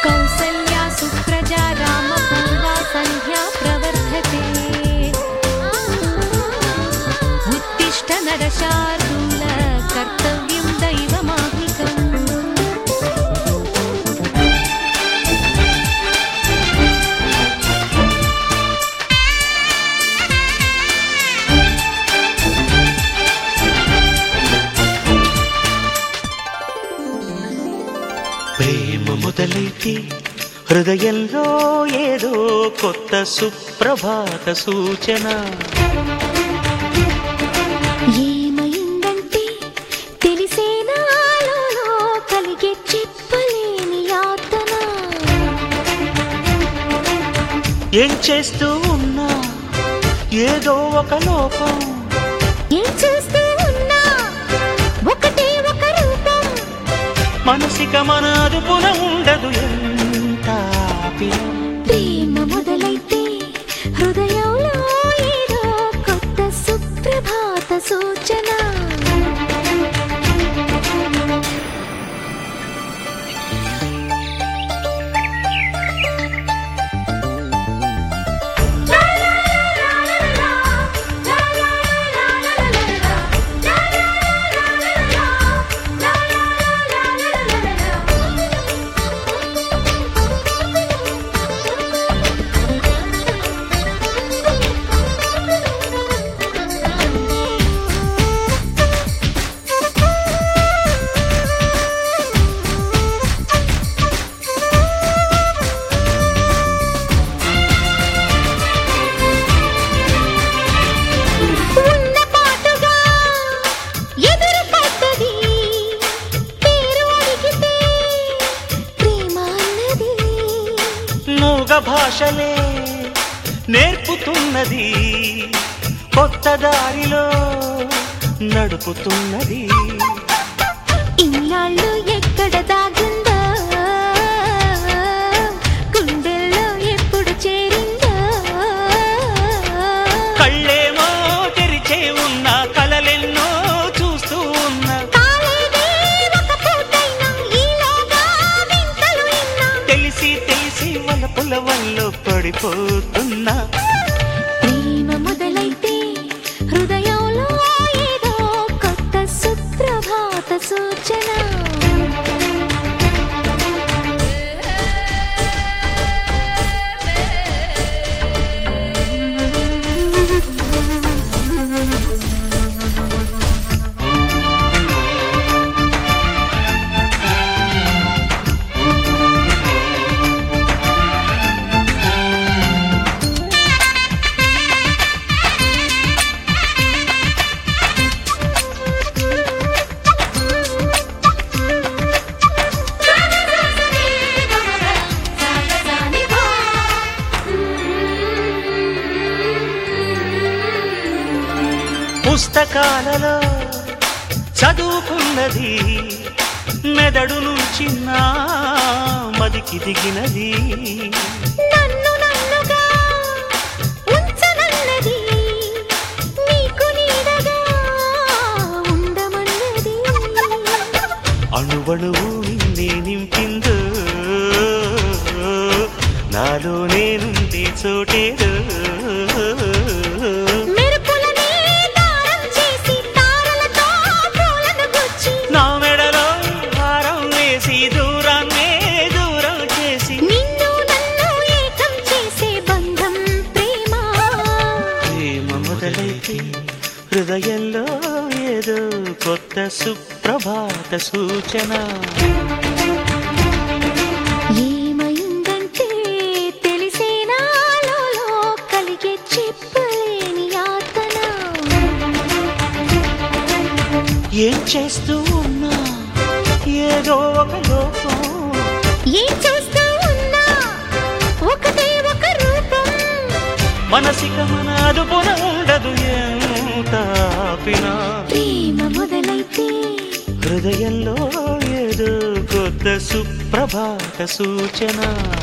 కౌసల్యా సుప్రజా రామ పూర్వా సంధ్యా ప్రవర్ధతే ఉత్తిష్ట నరశార్దూల కర్తవ్యం దైవమాహికం ప్రేమ మొదలైతే హృదయంలో ఏదో కొత్త సుప్రభాత సూచన ఏమైందంటే తెలిసేనాలో కలిగే చెప్పలేని యాతన ఏం చేస్తూ ఉన్నా ఏదో ఒక లోపం ఏం చూస్తూ ఉన్నా ఒకటే ఒక రూపం మనసిక మన అదుపున ఉండదు ఎంత ఆపినా. ప్రేమ మొదలైతే హృదయంలో ఏదో కొత్త సుప్రభాత సూచన ఉన్న పాటుగా ఎదురు పడ్డది పేరు అడిగితే ప్రేమ అన్నది మూగ భాషలే నేర్పుతున్నది కొత్త దారిలో నడుపుతున్నది ఇన్నాళ్ళు ఎక్కడ దాగుందో గుండెల్లో ఎప్పుడు చేరిందో కళ్ళేమో తెరిచే ఉన్న కలలెన్నో చూస్తూ ఉన్న కాలేదే ఒక పూటైనా ఈలోగా వింతలు విన్నా తెలిసి తెలిసి వలపుల వల్ల పడిపోతున్నా ప్రేమ మొదలైతే హృదయంలో ఏదో కొత్త సుప్రభాత సూచన పుస్తకాలలో చదువుకున్నది మెదడు నుంచి నా మదికి దిగినది నన్ను నన్నుగా ఉంచనన్నది నీకు నీడగా ఉండమన్నది అణువణువు నిన్నే నింపిందో నాలో నేనుండే చోటేదో మెరుపులనే దారం చేసి తారలతో పూలను గుచ్చి నా మెడలో హారం వేసి దూరాన్నే దూరం చేసి నిన్ను నన్ను ఏకం చేసే బంధం ప్రేమ ప్రేమ మొదలైతే హృదయంలో ఏదో కొత్త సుప్రభాత సూచన ఏమైందంటే తెలిసేనాలో కలిగే చెప్పలేని యాతన ఏం చేస్తూ ఉన్నా ఏదో ఒక లోపం ఏం చూస్తూ ఉన్నా ఒకటే ఒక రూపం మనసిక మన అదుపున ఉండదు ఎంత ఆపినా ప్రేమ మొదలైతే హృదయంలో ఏదో కొత్త సుప్రభాత సూచన